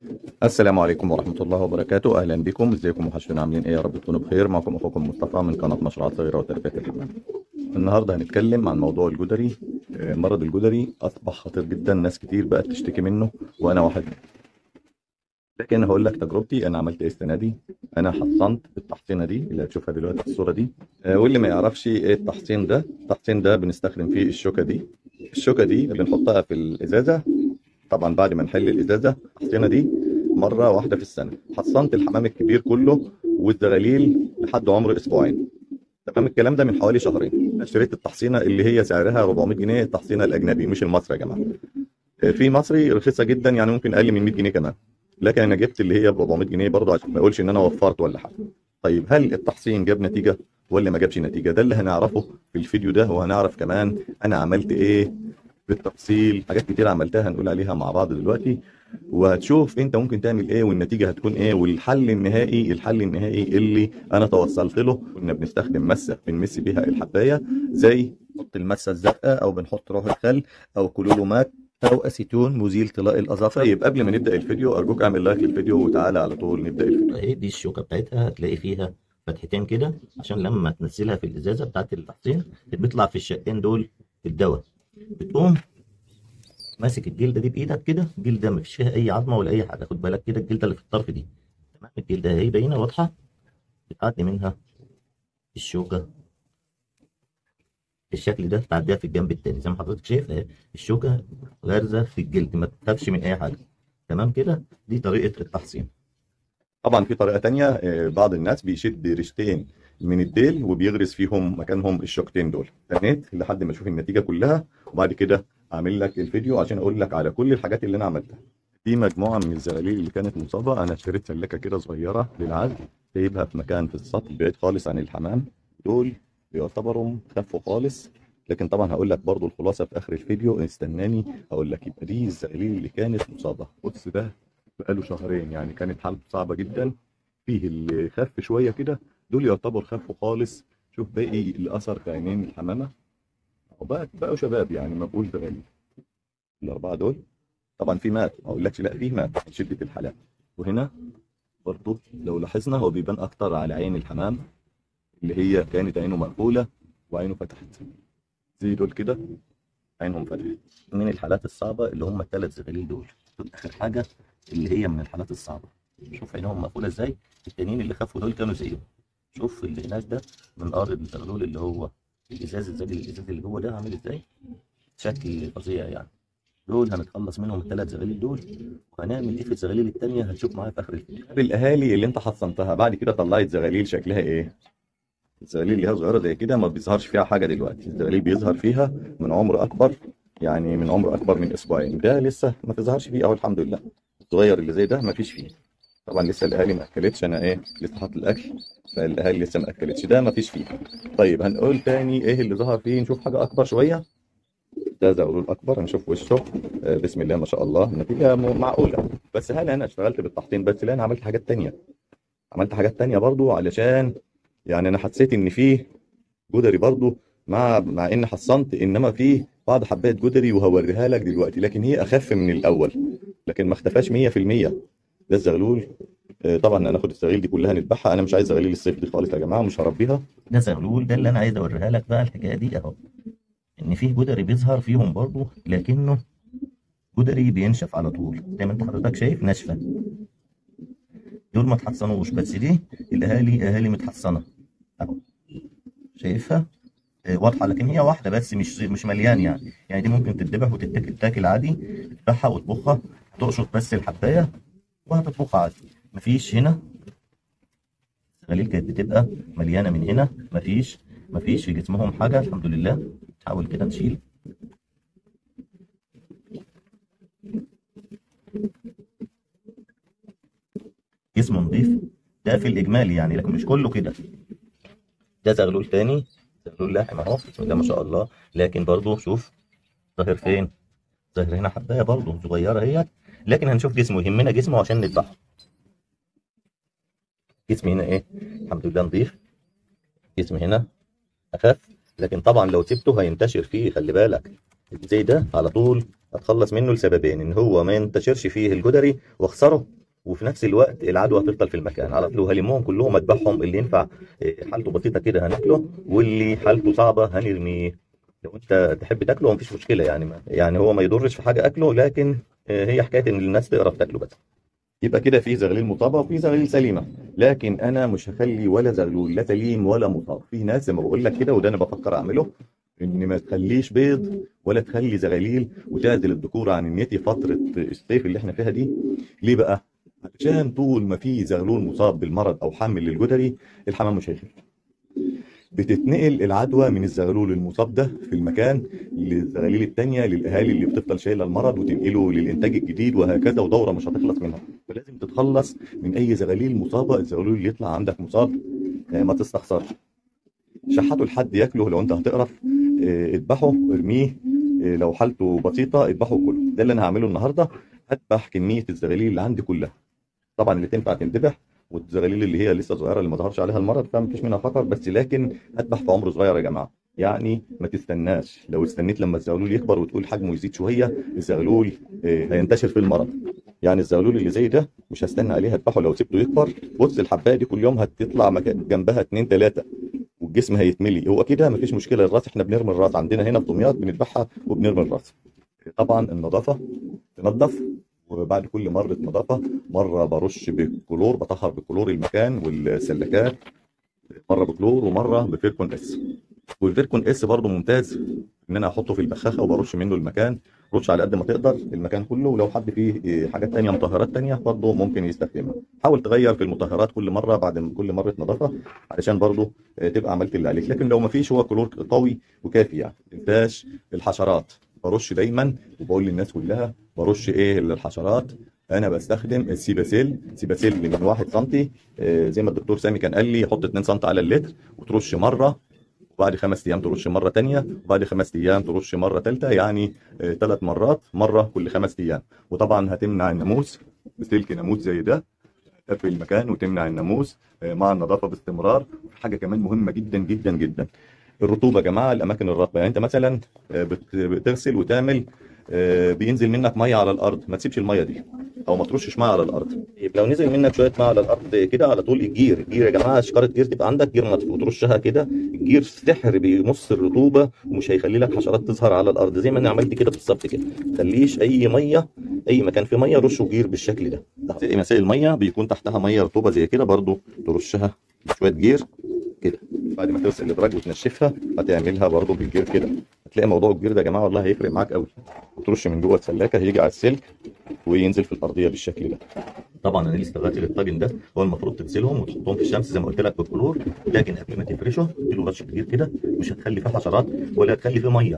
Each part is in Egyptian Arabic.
السلام عليكم ورحمة الله وبركاته أهلا بكم ازيكم وحشتونا عاملين ايه يا رب تكونوا بخير معكم أخوكم مصطفى من قناة مشروعات صغيرة وتربية الحمام النهاردة هنتكلم عن موضوع الجدري آه، مرض الجدري أصبح خطير جدا ناس كتير بقت تشتكي منه وأنا واحد منهم. لكن هقول لك تجربتي أنا عملت ايه السنة دي أنا حصنت التحصينة دي اللي هتشوفها دلوقتي في الصورة دي آه، واللي ما يعرفش ايه التحصين ده التحصين ده بنستخدم فيه الشوكة دي الشوكة دي بنحطها في الإزازة طبعا بعد ما نحل الإزازة التحصينة دي مرة واحدة في السنة حصنت الحمام الكبير كله والزغاليل لحد عمر أسبوعين تمام الكلام ده من حوالي شهرين اشتريت التحصينة اللي هي سعرها 400 جنيه التحصينة الأجنبي مش المصري يا جماعة في مصري رخيصة جدا يعني ممكن أقل من 100 جنيه كمان لكن أنا جبت اللي هي ب 400 جنيه برضه عشان ما أقولش إن أنا وفرت ولا حاجة طيب هل التحصين جاب نتيجة ولا ما جابش نتيجة ده اللي هنعرفه في الفيديو ده وهنعرف كمان أنا عملت إيه بالتفصيل حاجات كتير عملتها هنقول عليها مع بعض دلوقتي وهتشوف انت ممكن تعمل ايه والنتيجه هتكون ايه والحل النهائي الحل النهائي اللي انا توصلت له كنا بنستخدم مسه بنمس بيها الحبايه زي نحط المسه الزرقاء او بنحط روح الخل او كلولومات او اسيتون مزيل طلاء الاظافر طيب قبل ما نبدا الفيديو ارجوك اعمل لايك للفيديو وتعالى على طول نبدا الفيديو اهي دي الشوكه بتاعتها هتلاقي فيها فتحتين كده عشان لما تنزلها في الازازه بتاعت التحصين بيطلع في الشقين دول الدواء بتقوم ماسك الجلده دي بايدك كده الجلده ما فيش فيها اي عظمه ولا اي حاجه خد بالك كده الجلده اللي في الطرف دي تمام الجلده اهي باينه واضحه بتعدي منها الشوكه بالشكل ده تعديها في الجنب التاني زي ما حضرتك شايف اهي الشوكه غارزه في الجلد ما تخافش من اي حاجه تمام كده دي طريقه التحصين طبعا في طريقه تانية آه، بعض الناس بيشد ريشتين من الديل وبيغرس فيهم مكانهم الشوكتين دول استنيت لحد ما اشوف النتيجه كلها وبعد كده اعمل لك الفيديو عشان اقول لك على كل الحاجات اللي انا عملتها دي مجموعه من الزغاليل اللي كانت مصابه انا اشتريت سلكه كده صغيره للعزل سايبها في مكان في السطح بعيد خالص عن الحمام دول يعتبروا خفوا خالص لكن طبعا هقول لك برضو الخلاصه في اخر الفيديو استناني هقول لك يبقى دي الزغاليل اللي كانت مصابه بص ده بقاله شهرين يعني كانت حالته صعبه جدا فيه اللي خف شويه كده دول يعتبر خفوا خالص شوف باقي الاثر في عينين الحمامه وبقى بقوا شباب يعني ما بقول زغاليل الاربعه دول طبعا في مات ما اقولكش لا فيه مات من شده الحلاوه وهنا برضو لو لاحظنا هو بيبان اكتر على عين الحمام اللي هي كانت عينه مقفوله وعينه فتحت زي دول كده عينهم فتحت من الحالات الصعبه اللي هم الثلاث زغاليل دول دول اخر حاجه اللي هي من الحالات الصعبه شوف عينهم مقفوله ازاي التانيين اللي خفوا دول كانوا زيهم شوف اللي هناك ده من ارض الزغلول اللي هو الازاز الزجل الازاز اللي جوه ده عامل ازاي شكل فظيع يعني دول هنتخلص منهم الثلاث زغاليل دول وهنعمل ايه في الزغاليل التانية هتشوف معايا في اخر الفيديو الاهالي اللي انت حصنتها بعد كده طلعت زغاليل شكلها ايه الزغاليل اللي هي صغيره زي كده ما بيظهرش فيها حاجه دلوقتي الزغاليل بيظهر فيها من عمر اكبر يعني من عمر اكبر من اسبوعين ده لسه ما تظهرش فيه اهو الحمد لله الصغير اللي زي ده ما فيش فيه طبعا لسه الاهالي ما اكلتش انا ايه لسه حاطط الاكل فالاهالي لسه ما اكلتش ده ما فيش فيه طيب هنقول تاني ايه اللي ظهر فيه نشوف حاجه اكبر شويه ده زغلول اكبر هنشوف وشه آه، بسم الله ما شاء الله النتيجه م- معقوله بس هل انا اشتغلت بالتحطيم بس لا انا عملت حاجات تانية عملت حاجات تانية برضو علشان يعني انا حسيت ان فيه جدري برضو مع مع ان حصنت انما فيه بعض حبات جدري وهوريها لك دلوقتي لكن هي اخف من الاول لكن ما اختفاش 100% ده الزغلول آه، طبعا هناخد الزغاليل دي كلها نذبحها انا مش عايز زغاليل الصيف دي خالص يا جماعه مش هربيها ده زغلول ده اللي انا عايز اوريها لك بقى الحكايه دي اهو ان فيه جدري بيظهر فيهم برضه لكنه جدري بينشف على طول زي ما انت حضرتك شايف ناشفه دول ما اتحصنوش بس دي الاهالي اهالي متحصنه اهو شايفها آه، واضحه لكن هي واحده بس مش مش مليان يعني يعني دي ممكن تتذبح وتتاكل تاكل عادي تذبحها وتطبخها تقشط بس الحبايه وهتطبخها عادي مفيش هنا الغليل كانت بتبقى مليانه من هنا مفيش مفيش في جسمهم حاجه الحمد لله حاول كده نشيل جسمه نضيف ده في الاجمالي يعني لكن مش كله كده ده زغلول تاني زغلول لاحم اهو بسم الله ما شاء الله لكن برضه شوف ظاهر فين ظاهر هنا حبايه برضه صغيره اهيت لكن هنشوف جسمه يهمنا جسمه عشان نذبحه جسمي هنا ايه الحمد لله نضيف جسمي هنا اخف لكن طبعا لو سبته هينتشر فيه خلي بالك زي ده على طول اتخلص منه لسببين ان هو ما ينتشرش فيه الجدري واخسره وفي نفس الوقت العدوى هتفضل في المكان على طول هلمهم كلهم اذبحهم اللي ينفع إيه، حالته بسيطه كده هناكله واللي حالته صعبه هنرميه لو انت تحب تاكله مفيش مشكله يعني ما يعني هو ما يضرش في حاجه اكله لكن آه، هي حكايه ان الناس تقرف تاكله بس يبقى كده في زغلول مصابه وفي زغلول سليمه لكن انا مش هخلي ولا زغلول لا سليم ولا مصاب في ناس زي ما بقول لك كده وده انا بفكر اعمله ان ما تخليش بيض ولا تخلي زغاليل وتعزل الذكوره عن النيتي فتره الصيف اللي احنا فيها دي ليه بقى عشان طول ما في زغلول مصاب بالمرض او حامل للجدري الحمام مش هيخف بتتنقل العدوى من الزغلول المصاب ده في المكان للزغاليل التانية للأهالي اللي بتفضل شايلة المرض وتنقله للإنتاج الجديد وهكذا ودورة مش هتخلص منها فلازم تتخلص من أي زغاليل مصابة الزغلول اللي يطلع عندك مصاب آه، ما تستخسرش شحته لحد ياكله لو أنت هتقرف آه، اذبحه ارميه آه، لو حالته بسيطة اذبحه كله ده اللي أنا هعمله النهاردة هذبح كمية الزغاليل اللي عندي كلها طبعا اللي تنفع تنذبح والزغاليل اللي هي لسه صغيره اللي ما ظهرش عليها المرض فما فيش منها خطر بس لكن اذبح في عمر صغير يا جماعه يعني ما تستناش لو استنيت لما الزغلول يكبر وتقول حجمه يزيد شويه الزغلول آه، هينتشر في المرض يعني الزغلول اللي زي ده مش هستنى عليه اذبحه لو سبته يكبر بص الحبايه دي كل يوم هتطلع مكان جنبها اتنين تلاته والجسم هيتملي هو كده مفيش مشكله الراس احنا بنرمي الراس عندنا هنا في دمياط بنذبحها وبنرمي الراس طبعا النظافه تنظف وبعد كل مرة نظافة مرة برش بكلور بطهر بكلور المكان والسلكات مرة بكلور ومرة بفيركون اس والفيركون اس برضه ممتاز ان انا احطه في البخاخة وبرش منه المكان رش على قد ما تقدر المكان كله ولو حد فيه إيه، حاجات تانية مطهرات تانية برضه ممكن يستخدمها حاول تغير في المطهرات كل مرة بعد كل مرة نظافة علشان برضه آه، تبقى عملت اللي عليك لكن لو ما فيش هو كلور قوي وكافي يعني ما تنساش الحشرات برش دايما وبقول للناس كلها برش ايه للحشرات انا بستخدم السيباسيل سيباسيل من 1 سم زي ما الدكتور سامي كان قال لي حط 2 سم على اللتر وترش مره وبعد خمس ايام ترش مره تانية وبعد خمس ايام ترش مره ثالثه يعني ثلاث مرات مره كل خمس ايام وطبعا هتمنع الناموس بسلك ناموس زي ده تقفل المكان وتمنع الناموس آه، مع النظافه باستمرار حاجه كمان مهمه جدا جدا جدا الرطوبه يا جماعه الاماكن الرطبه يعني انت مثلا آه، بت- بتغسل وتعمل آه، بينزل منك ميه على الارض ما تسيبش الميه دي او ما ترشش ميه على الارض طيب لو نزل منك شويه ميه على الارض كده على طول الجير الجير يا جماعه شكاره جير تبقى عندك جير نطف وترشها كده الجير سحر بيمص الرطوبه ومش هيخلي لك حشرات تظهر على الارض زي ما انا عملت كده بالظبط كده خليش اي ميه اي مكان فيه ميه رشه جير بالشكل ده ده مسائل الميه بيكون تحتها ميه رطوبه زي كده برضو ترشها بشويه جير كده بعد ما تغسل الادراج وتنشفها هتعملها برضو بالجير كده هتلاقي موضوع الجير ده يا جماعه والله هيفرق معاك قوي وترش من جوه السلاكه هيجي على السلك وينزل في الارضيه بالشكل ده طبعا انا لسه غاسل الطاجن ده هو المفروض تغسلهم وتحطهم في الشمس زي ما قلت لك بالكلور لكن قبل ما تفرشه تديله رشه كتير كده مش هتخلي فيه حشرات ولا هتخلي فيه ميه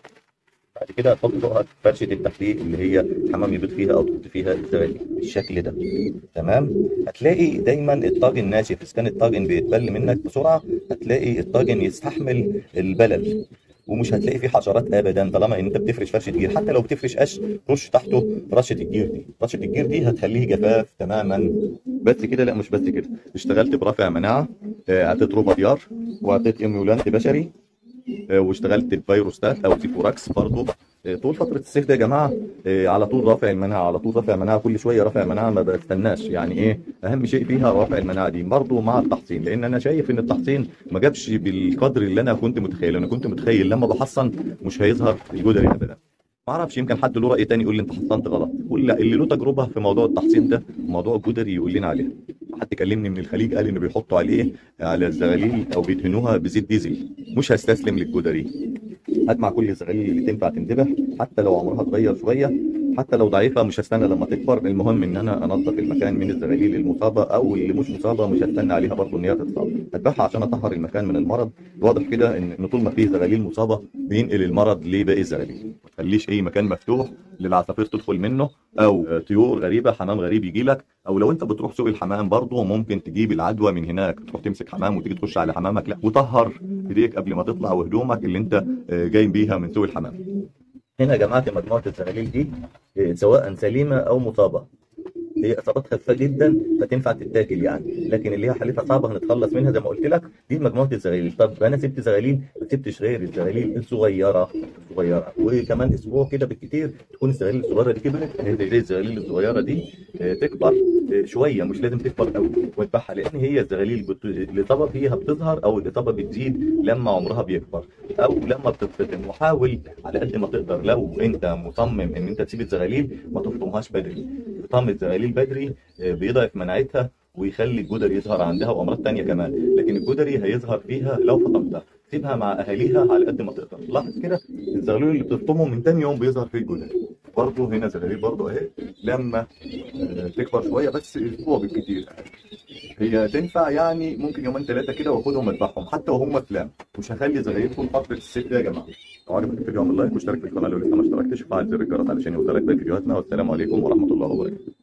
بعد كده هتحط فوقها فرشه التحليق اللي هي الحمام يبيض فيها او تحط فيها الزبادي بالشكل ده تمام هتلاقي دايما الطاجن ناشف اذا كان الطاجن بيتبل منك بسرعه هتلاقي الطاجن يستحمل البلل ومش هتلاقي فيه حشرات ابدا طالما ان انت بتفرش فرشه جير حتى لو بتفرش قش رش تحته رشه الجير دي رشه الجير دي هتخليه جفاف تماما بس كده لا مش بس كده اشتغلت برافع مناعه آه، اعطيت روبا ديار واعطيت ايميولانت بشري آه، واشتغلت بفيروستات او سيفوراكس برضه آه، طول فتره الصيف ده يا جماعه آه، على طول رافع المناعه على طول رافع المناعه كل شويه رافع المناعه ما بستناش يعني ايه اهم شيء فيها رافع المناعه دي برضه مع التحصين لان انا شايف ان التحصين ما جابش بالقدر اللي انا كنت متخيل انا كنت متخيل لما بحصن مش هيظهر الجدري ابدا ما اعرفش يمكن حد له راي تاني يقول لي انت حصنت غلط كل اللي له تجربه في موضوع التحصين ده موضوع الجدري يقول لنا عليه حد كلمني من الخليج قال ان بيحطوا عليه على الزغاليل او بيدهنوها بزيت ديزل مش هستسلم للجدري هات مع كل الزغاليل اللي تنفع تنذبح حتى لو عمرها اتغير شويه حتى لو ضعيفه مش هستنى لما تكبر المهم ان انا انظف المكان من الزغاليل المصابه او اللي مش مصابه مش هستنى عليها برضه ان هي تتصاب هذبحها عشان اطهر المكان من المرض واضح كده ان إن طول ما فيه زغاليل مصابه بينقل المرض لباقي الزغاليل ما تخليش اي مكان مفتوح للعصافير تدخل منه او آه، طيور غريبه حمام غريب يجي لك او لو انت بتروح سوق الحمام برضه ممكن تجيب العدوى من هناك تروح تمسك حمام وتيجي تخش على حمامك لا وطهر ايديك قبل ما تطلع وهدومك اللي انت آه، جاي بيها من سوق الحمام هنا يا جماعه مجموعه الزغاليل دي آه، سواء سليمه او مصابه هي اصابات خفيفه جدا فتنفع تتاكل يعني لكن اللي هي حالتها صعبه هنتخلص منها زي ما قلت لك دي مجموعه الزغاليل طب انا سبت زغاليل ما سبتش غير الزغاليل الصغيره الصغيره وكمان اسبوع كده بالكتير تكون الزغاليل الصغيره دي كبرت هي زي الزغاليل الصغيره دي آه، تكبر آه، شويه مش لازم تكبر قوي وتبعها لان هي الزغاليل بت... الاصابه فيها بتظهر او الاصابه بتزيد لما عمرها بيكبر او لما بتتفطم وحاول على قد ما تقدر لو انت مصمم ان انت تسيب الزغاليل ما تفطمهاش بدري فطام الزغاليل بدري آه، بيضعف مناعتها ويخلي الجدر يظهر عندها وامراض تانية كمان لكن الجدري هيظهر فيها لو فطمتها سيبها مع اهاليها على قد ما تقدر لاحظ كده الزغاليل اللي بتفطمه من تاني يوم بيظهر فيه الجدري برضه هنا زغاليل برضه اهي لما آه، تكبر شويه بس اسبوع بالكتير هي تنفع يعني ممكن يومين ثلاثه كده واخدهم اذبحهم حتى وهم سلام مش هخلي زغاليل طول فتره الصيف ده يا جماعه لو عجبك الفيديو اعمل لايك واشترك في القناه لو لسه ما اشتركتش وفعل زر الجرس علشان يوصلك باقي فيديوهاتنا والسلام عليكم ورحمه الله وبركاته